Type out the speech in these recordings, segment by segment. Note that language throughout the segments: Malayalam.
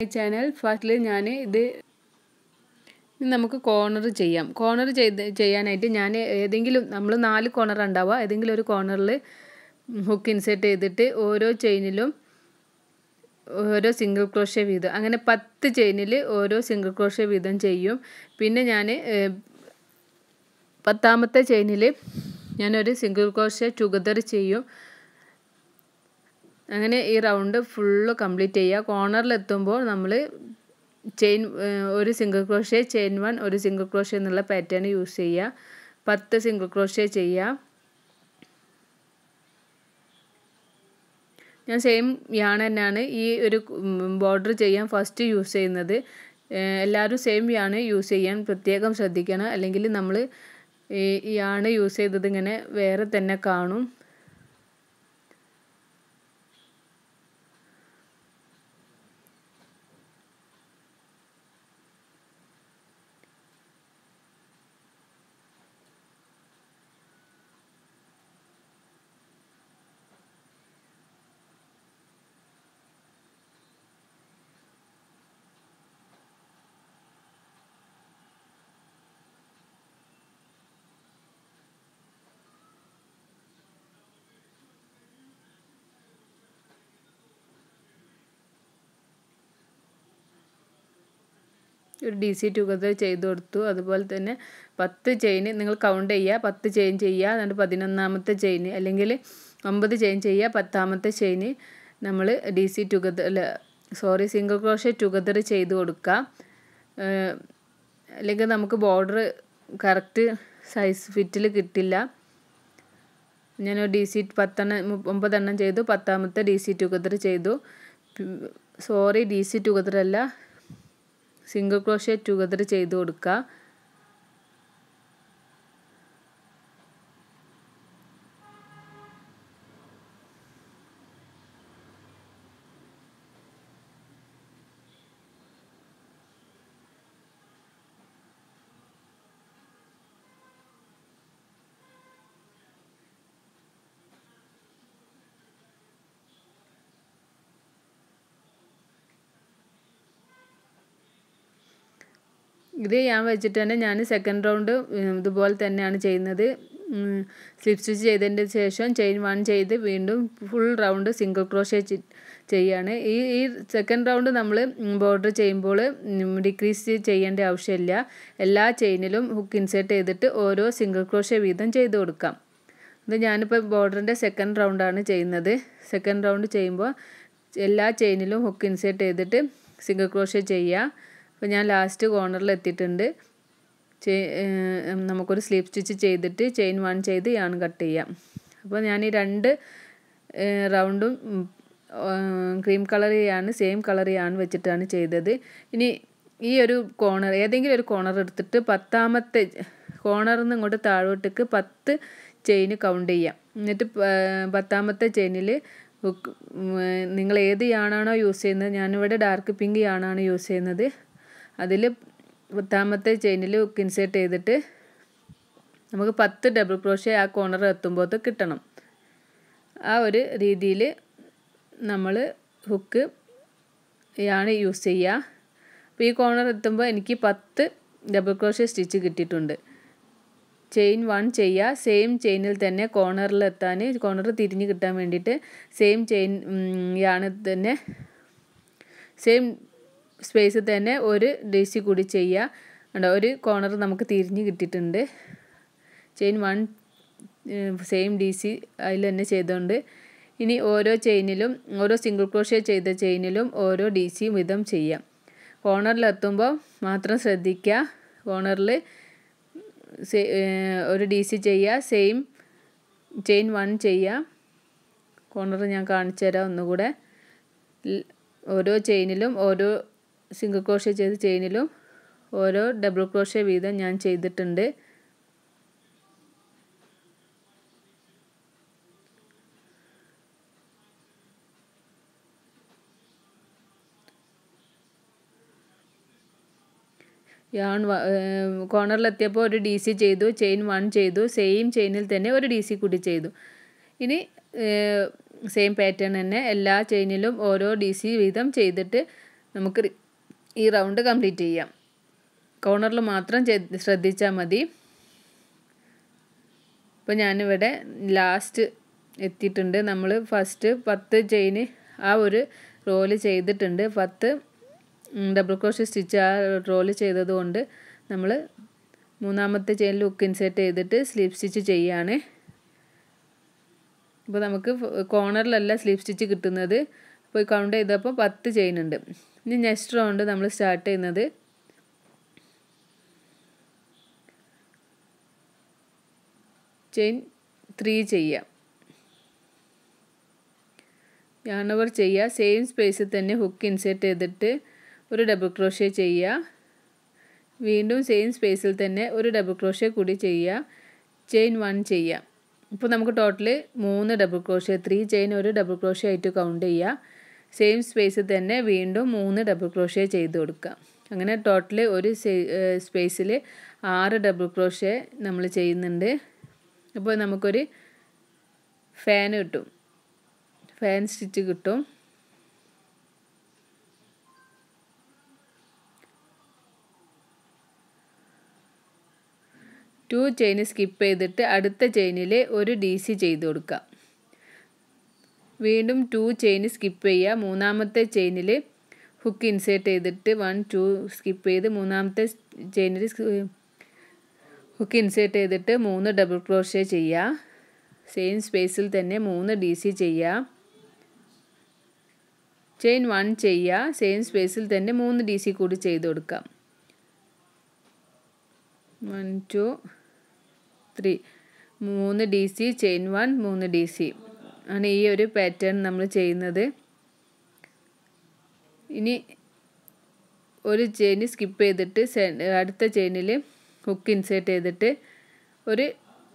ചാനൽ ഫസ്റ്റിൽ ഞാൻ ഇത് ഇനി നമുക്ക് കോർണർ ചെയ്യാം കോർണർ ചെയ്ത് ചെയ്യാനായിട്ട് ഞാൻ ഏതെങ്കിലും നമ്മൾ നാല് കോർണർ ഉണ്ടാവുക ഏതെങ്കിലും ഒരു കോർണറിൽ ഹുക്ക് ഇൻസേർട്ട് ചെയ്തിട്ട് ഓരോ ചെയിനിലും ഓരോ സിംഗിൾ ക്രോഷ്യ വീതം അങ്ങനെ പത്ത് ചെയിനിൽ ഓരോ സിംഗിൾ ക്രോഷ്യ വീതം ചെയ്യും പിന്നെ ഞാൻ പത്താമത്തെ ചെയിനിൽ ഞാനൊരു സിംഗിൾ ക്രോഷ്യ ടുഗദർ ചെയ്യും അങ്ങനെ ഈ റൗണ്ട് ഫുള്ള് കംപ്ലീറ്റ് ചെയ്യുക കോർണറിലെത്തുമ്പോൾ നമ്മൾ ചെയിൻ ഒരു സിംഗിൾ ക്രോഷ്യ ചെയിൻ വൺ ഒരു സിംഗിൾ ക്രോഷ്യ എന്നുള്ള പാറ്റേൺ യൂസ് ചെയ്യുക പത്ത് സിംഗിൾ ക്രോഷ്യ ചെയ്യുക ഞാൻ സെയിം യാൺ തന്നെയാണ് ഈ ഒരു ബോർഡർ ചെയ്യാൻ ഫസ്റ്റ് യൂസ് ചെയ്യുന്നത് എല്ലാവരും സെയിം യാണ് യൂസ് ചെയ്യാൻ പ്രത്യേകം ശ്രദ്ധിക്കണം അല്ലെങ്കിൽ നമ്മൾ ഈ യാണ് യൂസ് ചെയ്തത് ഇങ്ങനെ വേറെ തന്നെ കാണും ഒരു ഡി സി ടുഗദർ ചെയ്ത് കൊടുത്തു അതുപോലെ തന്നെ പത്ത് ചെയിൻ നിങ്ങൾ കൗണ്ട് ചെയ്യുക പത്ത് ചെയിൻ ചെയ്യുക എന്നിട്ട് പതിനൊന്നാമത്തെ ചെയിൻ അല്ലെങ്കിൽ ഒമ്പത് ചെയിൻ ചെയ്യുക പത്താമത്തെ ചെയിൻ നമ്മൾ ഡി സി ടുഗദർ അല്ല സോറി സിംഗിൾ ക്രോഷ്യ ടുഗദർ ചെയ്ത് കൊടുക്കുക അല്ലെങ്കിൽ നമുക്ക് ബോർഡർ കറക്റ്റ് സൈസ് ഫിറ്റിൽ കിട്ടില്ല ഞാൻ ഡി സി പത്തെണ്ണം ഒമ്പതെണ്ണം ചെയ്തു പത്താമത്തെ ഡി സി ടുഗദർ ചെയ്തു സോറി ഡി സി ടുഗദർ അല്ല സിംഗിൾ ക്രോഷ്യ ടുഗദർ ചെയ്ത് കൊടുക്കുക ഇത് ഞാൻ വെച്ചിട്ട് തന്നെ ഞാൻ സെക്കൻഡ് റൗണ്ട് ഇതുപോലെ തന്നെയാണ് ചെയ്യുന്നത് സ്ലിപ്പ് സ്റ്റിച്ച് ചെയ്തതിന് ശേഷം ചെയിൻ വൺ ചെയ്ത് വീണ്ടും ഫുൾ റൗണ്ട് സിംഗിൾ ക്രോഷ്യ ചെയ്യാണ് ഈ ഈ സെക്കൻഡ് റൗണ്ട് നമ്മൾ ബോർഡർ ചെയ്യുമ്പോൾ ഡിക്രീസ് ചെയ്യേണ്ട ആവശ്യമില്ല എല്ലാ ചെയിനിലും ഹുക്ക് ഇൻസേർട്ട് ചെയ്തിട്ട് ഓരോ സിംഗിൾ ക്രോഷ്യ വീതം ചെയ്ത് കൊടുക്കാം ഇത് ഞാനിപ്പോൾ ബോർഡറിൻ്റെ സെക്കൻഡ് റൗണ്ടാണ് ചെയ്യുന്നത് സെക്കൻഡ് റൗണ്ട് ചെയ്യുമ്പോൾ എല്ലാ ചെയിനിലും ഹുക്ക് ഇൻസേർട്ട് ചെയ്തിട്ട് സിംഗിൾ ക്രോഷ്യ ചെയ്യുക അപ്പോൾ ഞാൻ ലാസ്റ്റ് കോർണറിൽ എത്തിയിട്ടുണ്ട് നമുക്കൊരു സ്ലീപ്പ് സ്റ്റിച്ച് ചെയ്തിട്ട് ചെയിൻ വൺ ചെയ്ത് യാൺ കട്ട് ചെയ്യാം അപ്പോൾ ഞാൻ ഈ രണ്ട് റൗണ്ടും ക്രീം കളർ യാണ് സെയിം കളർ യാൺ വെച്ചിട്ടാണ് ചെയ്തത് ഇനി ഈ ഒരു കോർണർ ഏതെങ്കിലും ഒരു കോർണർ എടുത്തിട്ട് പത്താമത്തെ കോർണറിൽ നിന്ന് ഇങ്ങോട്ട് താഴോട്ടേക്ക് പത്ത് ചെയിൻ കൗണ്ട് ചെയ്യാം എന്നിട്ട് പത്താമത്തെ ചെയിനിൽ നിങ്ങൾ ഏത് യാണാണോ യൂസ് ചെയ്യുന്നത് ഞാനിവിടെ ഡാർക്ക് പിങ്ക് യാണാണ് യൂസ് ചെയ്യുന്നത് അതിൽ പത്താമത്തെ ചെയിനിൽ ഹുക്ക് ഇൻസേർട്ട് ചെയ്തിട്ട് നമുക്ക് പത്ത് ഡബിൾ ക്രോഷ്യ ആ കോർണർ എത്തുമ്പോൾ കിട്ടണം ആ ഒരു രീതിയിൽ നമ്മൾ ഹുക്ക് ആണ് യൂസ് ചെയ്യുക അപ്പോൾ ഈ കോർണർ എത്തുമ്പോൾ എനിക്ക് പത്ത് ഡബിൾ ക്രോഷ്യ സ്റ്റിച്ച് കിട്ടിയിട്ടുണ്ട് ചെയിൻ വൺ ചെയ്യുക സെയിം ചെയിനിൽ തന്നെ കോർണറിൽ എത്താൻ കോർണർ തിരിഞ്ഞ് കിട്ടാൻ വേണ്ടിയിട്ട് സെയിം ചെയിൻ യാണ് തന്നെ സെയിം സ്പേസിൽ തന്നെ ഒരു ഡി സി കൂടി ചെയ്യുക ഉണ്ടോ ഒരു കോർണർ നമുക്ക് തിരിഞ്ഞ് കിട്ടിയിട്ടുണ്ട് chain one same D C അതിൽ തന്നെ ചെയ്തുകൊണ്ട് ഇനി ഓരോ ചെയിനിലും ഓരോ സിംഗിൾ ക്രോഷ്യ ചെയ്ത ചെയിനിലും ഓരോ ഡി സി വിധം ചെയ്യാം കോർണറിലെത്തുമ്പോൾ മാത്രം ശ്രദ്ധിക്കുക കോർണറിൽ ഒരു ഡി സി ചെയ്യുക സെയിം ചെയിൻ വൺ ചെയ്യുക കോർണർ ഞാൻ കാണിച്ചു തരാം ഒന്നുകൂടെ ഓരോ ചെയിനിലും ഓരോ സിംഗിൾ ക്രോഷ്യ ചെയ്ത ചെയിനിലും ഓരോ ഡബിൾ ക്രോഷ്യ വീതം ഞാൻ ചെയ്തിട്ടുണ്ട് യാൺ കോർണറിലെത്തിയപ്പോൾ ഒരു ഡി സി ചെയ്തു ചെയിൻ വൺ ചെയ്തു സെയിം ചെയിനിൽ തന്നെ ഒരു ഡി സി കൂടി ചെയ്തു ഇനി സെയിം പാറ്റേൺ തന്നെ എല്ലാ ചെയിനിലും ഓരോ ഡി സി വീതം ചെയ്തിട്ട് നമുക്ക് റി- ഈ റൗണ്ട് കംപ്ലീറ്റ് ചെയ്യാം കോർണറിൽ മാത്രം ചെയ്ത് ശ്രദ്ധിച്ചാൽ മതി ഇപ്പോൾ ഞാനിവിടെ ലാസ്റ്റ് എത്തിയിട്ടുണ്ട് നമ്മൾ ഫസ്റ്റ് പത്ത് ചെയിന് ആ ഒരു റോല് ചെയ്തിട്ടുണ്ട് പത്ത് ഡബിൾ ക്രോഷ് സ്റ്റിച്ച് ആ റോല് ചെയ്തത് കൊണ്ട് നമ്മൾ മൂന്നാമത്തെ ചെയിനിൽ ഹുക്ക് ഇൻസേർട്ട് ചെയ്തിട്ട് സ്ലീപ്പ് സ്റ്റിച്ച് ചെയ്യാണ് ഇപ്പോൾ നമുക്ക് കോർണറിലല്ല സ്ലീപ്പ് സ്റ്റിച്ച് കിട്ടുന്നത് അപ്പോൾ കൗണ്ട് ചെയ്തപ്പോൾ പത്ത് ചെയിൻ ഉണ്ട് ഇനി നെക്സ്റ്റ് റൗണ്ട് നമ്മൾ സ്റ്റാർട്ട് ചെയ്യുന്നത് ചെയിൻ ത്രീ ചെയ്യാം yarn over ചെയ്യുക സെയിം സ്പേസിൽ തന്നെ ഹുക്ക് ഇൻസേർട്ട് ചെയ്തിട്ട് ഒരു ഡബിൾ ക്രോഷ്യ ചെയ്യുക വീണ്ടും സെയിം സ്പേസിൽ തന്നെ ഒരു ഡബിൾ ക്രോഷ്യ കൂടി ചെയ്യുക ചെയിൻ വൺ ചെയ്യുക ഇപ്പോൾ നമുക്ക് ടോട്ടൽ മൂന്ന് ഡബിൾ ക്രോഷ്യ ത്രീ ചെയിൻ ഒരു ഡബിൾ ക്രോഷ്യ ആയിട്ട് കൗണ്ട് ചെയ്യുക സെയിം സ്പേസിൽ തന്നെ വീണ്ടും മൂന്ന് ഡബിൾ ക്രോഷ്യ ചെയ്ത് കൊടുക്കുക അങ്ങനെ ടോട്ടൽ ഒരു സ്പേസിൽ ആറ് ഡബിൾ ക്രോഷ്യ നമ്മൾ ചെയ്യുന്നുണ്ട് അപ്പോൾ നമുക്കൊരു ഫാൻ കിട്ടും ഫാൻ സ്റ്റിച്ച് കിട്ടും ടു ചെയിൻ സ്കിപ്പ് ചെയ്തിട്ട് അടുത്ത ചെയിനിൽ ഒരു ഡി സി ചെയ്ത് കൊടുക്കുക വീണ്ടും ടു ചെയിൻ സ്കിപ്പ് ചെയ്യുക മൂന്നാമത്തെ ചെയിനിൽ ഹുക്ക് ഇൻസേർട്ട് ചെയ്തിട്ട് വൺ ടു സ്കിപ്പ് ചെയ്ത് മൂന്നാമത്തെ ചെയിനിൽ ഹുക്ക് ഇൻസേർട്ട് ചെയ്തിട്ട് മൂന്ന് ഡബിൾ ക്രോഷ്യ ചെയ്യുക സെയിം സ്പേസിൽ തന്നെ മൂന്ന് ഡി സി ചെയ്യുക ചെയിൻ വൺ ചെയ്യുക സെയിം സ്പേസിൽ തന്നെ മൂന്ന് ഡി സി കൂടി ചെയ്ത് കൊടുക്കാം വൺ ടു ത്രീ മൂന്ന് ഡി സി ചെയിൻ വൺ മൂന്ന് ഡി സി ആണ് ഈ ഒരു പാറ്റേൺ നമ്മൾ ചെയ്യുന്നത് ഇനി ഒരു ചെയിൻ സ്കിപ്പ് ചെയ്തിട്ട് അടുത്ത ചെയിനിൽ ഹുക്ക് ഇൻസേർട്ട് ചെയ്തിട്ട് ഒരു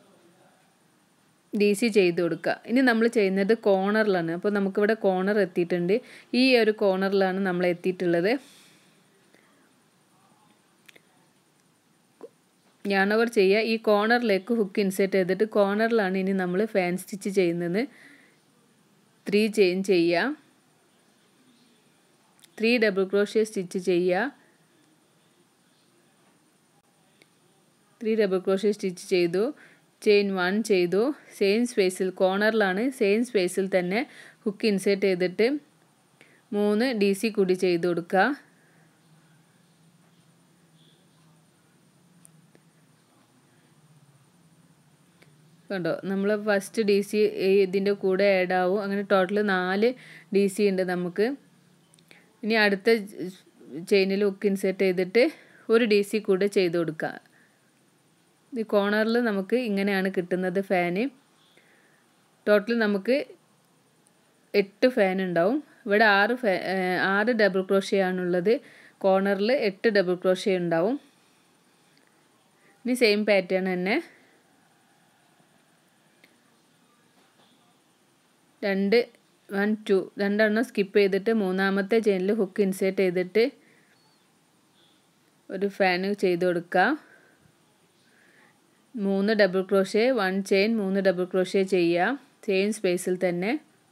ഡി സി ചെയ്ത് കൊടുക്കുക ഇനി നമ്മൾ ചെയ്യുന്നത് കോർണറിലാണ് അപ്പോൾ നമുക്കിവിടെ കോർണർ എത്തിയിട്ടുണ്ട് ഈ ഒരു കോർണറിലാണ് നമ്മൾ എത്തിയിട്ടുള്ളത് ഞാനവർ ചെയ്യുക ഈ കോർണറിലേക്ക് ഹുക്ക് ഇൻസേർട്ട് ചെയ്തിട്ട് കോർണറിലാണ് ഇനി നമ്മൾ ഫാൻ സ്റ്റിച്ച് ചെയ്യുന്നത് ത്രീ ചെയിൻ ചെയ്യുക ത്രീ ഡബിൾ ക്രോഷ്യ സ്റ്റിച്ച് ചെയ്യുക ത്രീ ഡബിൾ ക്രോഷ്യ സ്റ്റിച്ച് ചെയ്തു ചെയിൻ വൺ ചെയ്തു സെയിം സ്പേസിൽ കോർണറിലാണ് സെയിം സ്പേസിൽ തന്നെ ഹുക്ക് ഇൻസേർട്ട് ചെയ്തിട്ട് മൂന്ന് ഡി സി കൂടി ചെയ്ത് കൊടുക്കുക കണ്ടോ നമ്മൾ ഫസ്റ്റ് ഡി സി ഇതിൻ്റെ കൂടെ ആഡ് ആവും അങ്ങനെ ടോട്ടൽ നാല് ഡി സി ഉണ്ട് നമുക്ക് ഇനി അടുത്ത ചെയിനിൽ ഹുക്ക് ഇൻസേർട്ട് ചെയ്തിട്ട് ഒരു ഡി സി കൂടെ ചെയ്ത് കൊടുക്കുക ഈ കോർണറിൽ നമുക്ക് ഇങ്ങനെയാണ് കിട്ടുന്നത് ഫാന് ടോട്ടൽ നമുക്ക് എട്ട് ഫാൻ ഉണ്ടാവും ഇവിടെ ആറ് ഫാ ആറ് ഡബിൾ ക്രോഷ്യ ആണുള്ളത് കോർണറിൽ എട്ട് ഡബിൾ ക്രോഷ്യ ഉണ്ടാവും ഇനി സെയിം പാറ്റേൺ തന്നെ രണ്ട് വൺ ടു രണ്ടെണ്ണം സ്കിപ്പ് ചെയ്തിട്ട് മൂന്നാമത്തെ ചെയിനിൽ ഹുക്ക് ഇൻസേർട്ട് ചെയ്തിട്ട് ഒരു ഫാൻ ചെയ്ത് കൊടുക്കുക മൂന്ന് ഡബിൾ ക്രോഷ്യ വൺ ചെയിൻ മൂന്ന് ഡബിൾ ക്രോഷ്യ ചെയ്യുക സെയിം സ്പേസിൽ തന്നെ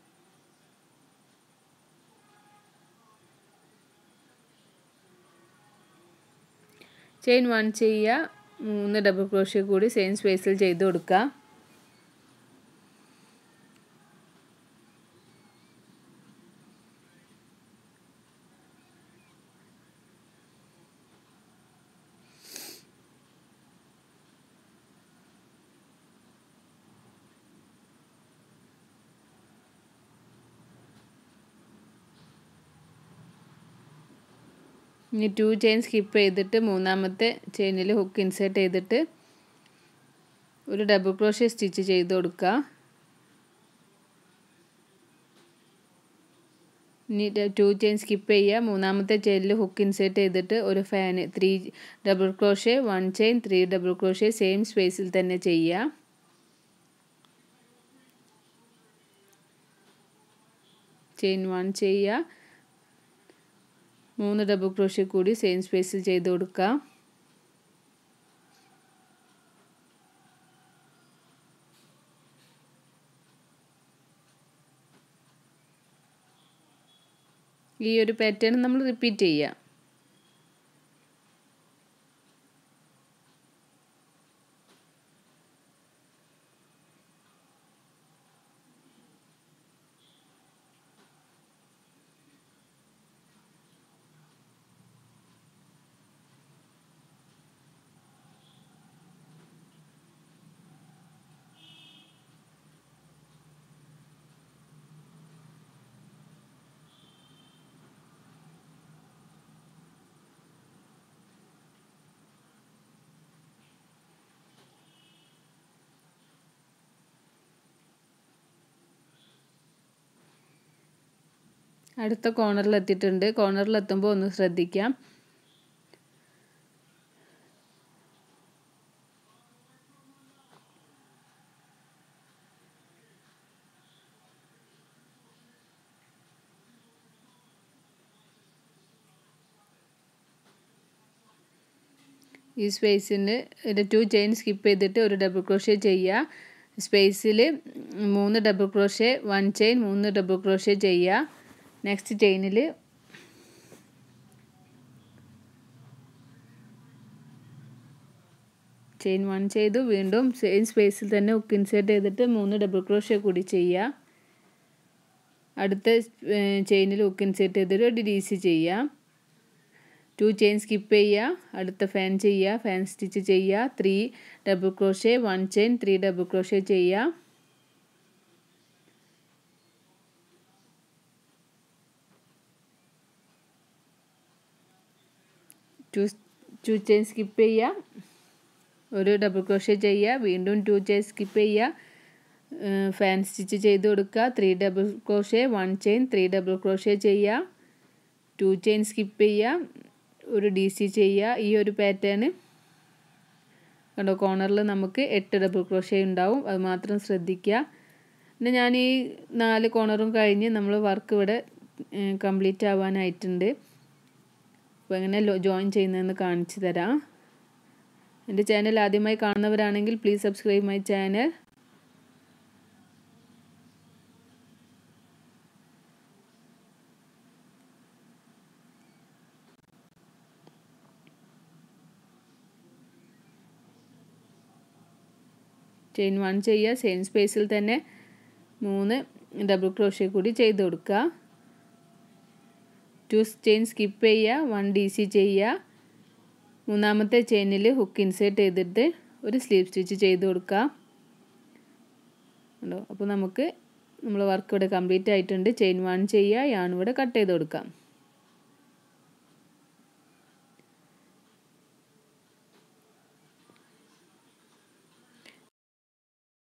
ചെയിൻ വൺ ചെയ്യുക മൂന്ന് ഡബിൾ ക്രോഷ്യ കൂടി സെയിം സ്പേസിൽ ചെയ്ത് കൊടുക്കുക ഇനി ടു ചെയിൻ സ്കിപ്പ് ചെയ്തിട്ട് മൂന്നാമത്തെ ചെയിനിൽ ഹുക്ക് ഇൻസേർട്ട് ചെയ്തിട്ട് ഒരു ഡബിൾ ക്രോഷ്യ സ്റ്റിച്ച് ചെയ്ത് കൊടുക്കുക ഇനി ടു ചെയിൻ സ്കിപ്പ് ചെയ്യുക മൂന്നാമത്തെ ചെയിനിൽ ഹുക്ക് ഇൻസേർട്ട് ചെയ്തിട്ട് ഒരു ഫാന് three double crochet one chain three double crochet same സ്പേസിൽ തന്നെ ചെയ്യുക ചെയിൻ വൺ ചെയ്യുക മൂന്ന് ഡബിൾ ക്രോഷ്യ കൂടി സെയിം സ്പേസിൽ ചെയ്ത് കൊടുക്കുക ഈ ഒരു പാറ്റേൺ നമ്മൾ റിപ്പീറ്റ് ചെയ്യുക അടുത്ത കോർണറിൽ എത്തിയിട്ടുണ്ട് കോർണറിൽ എത്തുമ്പോൾ ഒന്ന് ശ്രദ്ധിക്കാം ഈ സ്പേസിന് ഒരു ടു ചെയിൻ സ്കിപ്പ് ചെയ്തിട്ട് ഒരു ഡബിൾ ക്രോഷ്യ ചെയ്യുക സ്പേസിൽ മൂന്ന് ഡബിൾ ക്രോഷ്യ വൺ ചെയിൻ മൂന്ന് ഡബിൾ ക്രോഷ്യ ചെയ്യുക നെക്സ്റ്റ് ചെയിനിൽ ചെയിൻ വൺ ചെയ്തു വീണ്ടും സെയിം സ്പേസിൽ തന്നെ ഉക്ക് ഇൻസേർട്ട് ചെയ്തിട്ട് മൂന്ന് ഡബിൾ ക്രോഷ്യ കൂടി ചെയ്യുക അടുത്ത ചെയിനിൽ ഉക്ക് ഇൻസേർട്ട് ചെയ്തിട്ട് ഒരു ഡി സി ചെയ്യുക ടു ചെയിൻ സ്കിപ്പ് ചെയ്യുക അടുത്ത ഫാൻ ചെയ്യുക ഫാൻ സ്റ്റിച്ച് ചെയ്യുക three double crochet one chain three double crochet ചെയ്യുക ടു ടു ചെയിൻ സ്കിപ്പ് ചെയ്യുക ഒരു ഡബിൾ ക്രോഷ്യ ചെയ്യുക വീണ്ടും ടു ചെയിൻ സ്കിപ്പ് ചെയ്യുക ഫാൻ സ്റ്റിച്ച് ചെയ്ത് കൊടുക്കുക three double crochet one chain three double crochet ചെയ്യുക ടു ചെയിൻ സ്കിപ്പ് ചെയ്യുക ഒരു ഡി സി ചെയ്യുക ഈ ഒരു പാറ്റേൺ കണ്ടോ കോർണറിൽ നമുക്ക് എട്ട് ഡബിൾ ക്രോഷ്യ ഉണ്ടാവും അത് മാത്രം ശ്രദ്ധിക്കുക പിന്നെ ഞാൻ ഈ നാല് കോർണറും കഴിഞ്ഞ് നമ്മൾ വർക്ക് ഇവിടെ കംപ്ലീറ്റ് ആവാനായിട്ടുണ്ട് അപ്പോൾ എങ്ങനെ ജോയിൻ ചെയ്യുന്നതെന്ന് കാണിച്ചു തരാം എൻ്റെ ചാനൽ ആദ്യമായി കാണുന്നവരാണെങ്കിൽ please subscribe my channel chain one ചെയ്യുക സെയിം സ്പേസിൽ തന്നെ മൂന്ന് ഡബിൾ ക്രോഷ്യ കൂടി ചെയ്ത് കൊടുക്കുക ടു ചെയിൻ സ്കിപ്പ് ചെയ്യുക വൺ ഡി സി ചെയ്യുക മൂന്നാമത്തെ ചെയിനിൽ ഹുക്ക് ഇൻസേർട്ട് ചെയ്തിട്ട് ഒരു സ്ലീവ് സ്റ്റിച്ച് ചെയ്ത് കൊടുക്കുക ഉണ്ടോ അപ്പോൾ നമുക്ക് നമ്മൾ വർക്ക് ഇവിടെ കംപ്ലീറ്റ് ആയിട്ടുണ്ട് ചെയിൻ വൺ ചെയ്യുക യാൺ ഇവിടെ കട്ട് ചെയ്ത് കൊടുക്കാം